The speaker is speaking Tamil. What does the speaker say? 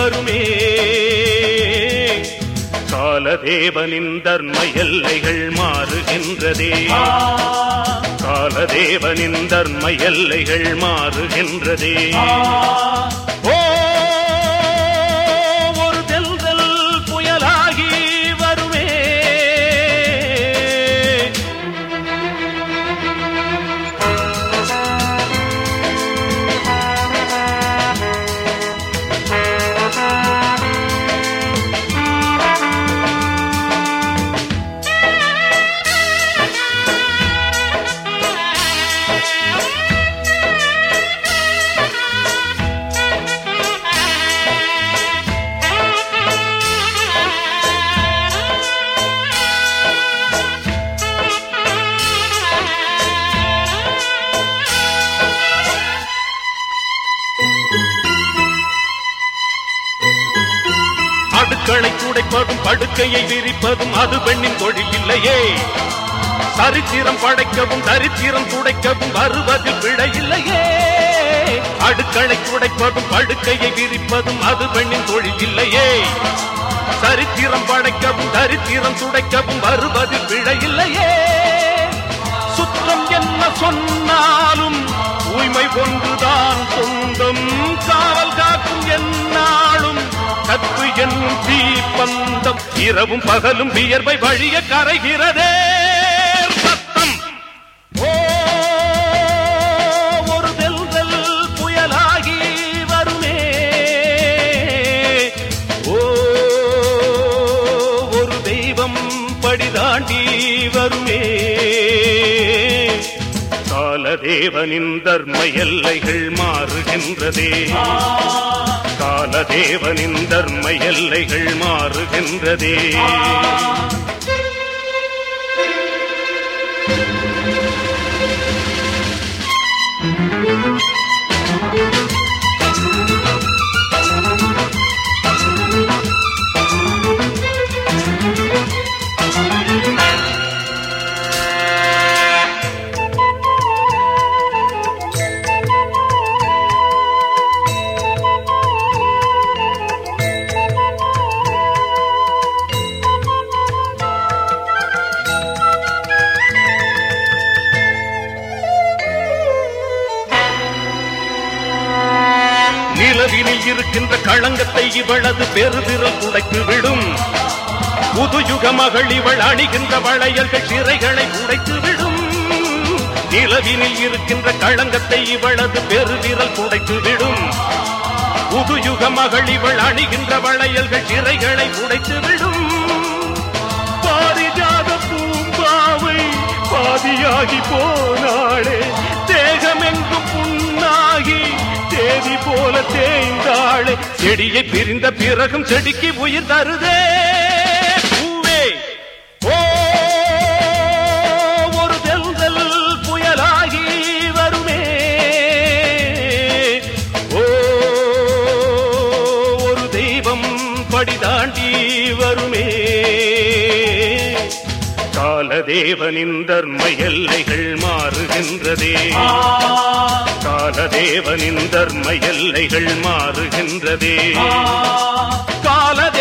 வருமே காலதேவனின் தர்ம எல்லைகள் மாறுகின்றதே காலதேவனின் தர்ம எல்லைகள் மாறுகின்றதே ஓ ஒரு தெல்தல் புயலாகி வருமே அடுக்களை துடைப்பதும் படுக்கையை விரிப்பதும் அது பெண்ணின் தொழில் இல்லையே சரித்திரம் படைக்கவும் தரித்திரம் துடைக்கவும் வருவதில் விடை இல்லையே அடுக்களை துடைப்பதும் படுக்கையை விரிப்பதும் அது பெண்ணின் தொழில் இல்லையே சரித்திரம் படைக்கவும் தரித்திரம் துடைக்கவும் வருவதில் விடை இல்லையே சுற்றம் என்ன சொன்னாலும் உய்மை ஒன்றுதான் சொந்தம் காவல் காக்கும் என்னாலும் கத்து என்னும் தீப்பந்தம் இரவும் பகலும் வியர்வை வழிய கரைகிறதே சத்தம் ஓ ஒரு தெல்தல் புயலாகி வருமே ஓ ஒரு தெய்வம் படிதாண்டி வருமே காலதேவனின் தர்ம எல்லைகள் மாறுகின்றதே காலதேவனின் தர்ம எல்லைகள் மாறுகின்றதே நிலவினில் இருக்கின்ற களங்கத்தை இவளது பெருவிரல் துடைத்து விடும் புதுயுக மகள் இவள் அணிகின்ற வளையல்கள் சிறைகளை உடைத்து விடும் நிலவினில் இருக்கின்ற களங்கத்தை இவளது பெருவிரல் துடைத்து விடும் புதுயுக மகள் இவள் அணிகின்ற வளையல்கள் சிறைகளை உடைத்து விடும் பாரிஜாத பூம்பாவை பாதியாகி போனாளே தேகமெங்கும் புண்ணாகி தேதி போல தேய்ந்தாளே செடியை பிரிந்த பிறகும் செடிக்கு உயிர் தருதே பூவே ஓ ஒரு தெல்தல் புயலாகி வருமே ஓ ஒரு தெய்வம் படிதாண்டி வருமே காலதேவனின் தர்ம எல்லைகள் மாறுகின்றதே காலதேவனின் தர்ம எல்லைகள் மாறுகின்றதே காலதே